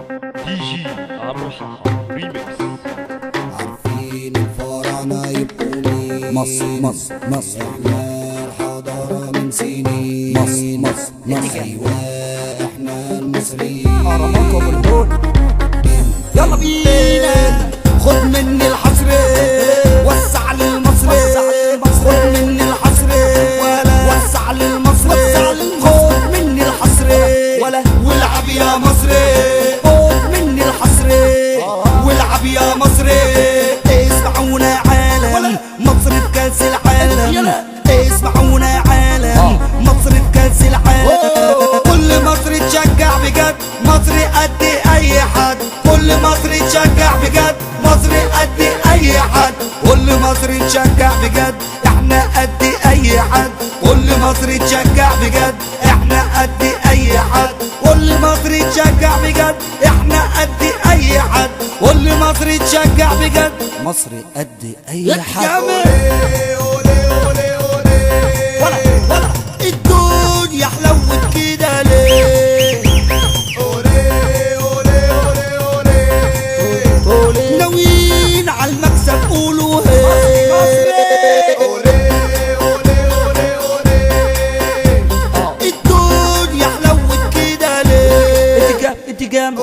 دي جي عمرو حاحة ريميكس عارفين الفراعنة يبقوا مين مصر مصر مصر احنا الحضارة من سنين مصر مصر مصر ايوه احنا المصريين أرامكم الهون يلا بينا خد مني الحصر وسع للمصري خد مني الحصر وسع للمصري خد مني الحصر والعب يا مصري خد مني الحصر والعب يا مصري اسمعونا عالم مصر في كاس العالم اسمعونا عالم مصر في كاس العالم كل مصر تشجع بجد مصر قد اي حد كل مصر تشجع بجد مصر قد اي حد كل مصر تشجع بجد احنا قد اي حد كل مصر تشجع بجد احنا قد اي حد كل مصر تشجع بجد احنا قد اي حد كل مصر تشجع بجد مصر قد اي حد ولا ولا الدنيا حلوت كده ليه ناويين على المكسب قولوا هي الدنيا حلوت كده ليه انت جامد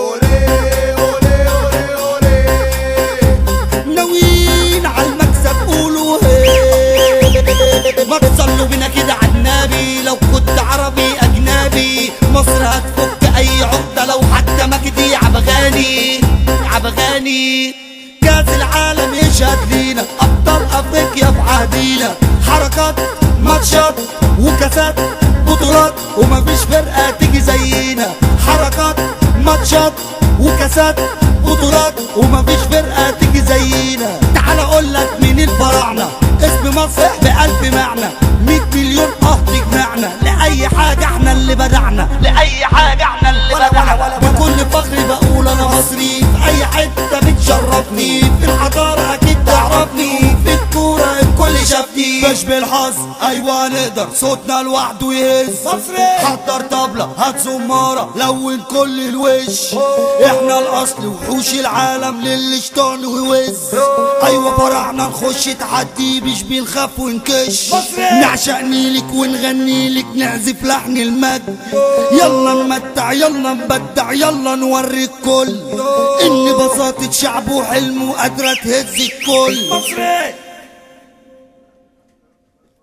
ناويين على المكسب قولوا هي ما تصلوا بينا كده على النبي لو كنت عربي اجنبي مصر هتفك اي عقده لو حتى مجدي عبغاني عبغاني كاس العالم يشهد لينا ابطال افريقيا في عهدينا حركات ماتشات وكاسات بطولات ومفيش فرقه تيجي زينا حركات ماتشات وكاسات بطولات ومفيش فرقه تيجي زينا تعال اقول لك مين الفراعنه اسم مصر بألف معنى 100 مليون اه تجمعنا لأي حاجة احنا اللي بدعنا لأي حاجة احنا اللي بدعنا بكل فخر بقول انا مصري في اي حتة بتشرفني في الحضارة اكيد تعرفني في الكورة الكل شافني مش بالحظ ايوه نقدر صوتنا لوحده يهز مصري حضر طبلة هات زمارة لون كل الوش احنا الاصل وحوش العالم للي شطان ووز ايوه فرعنا نخش تحدي مش بنخاف ونكش نعشق نيلك ونغني لك نعزف لحن المجد يلا نمتع يلا نبدع يلا نوري الكل ان بساطة شعب وحلمه قادرة تهز الكل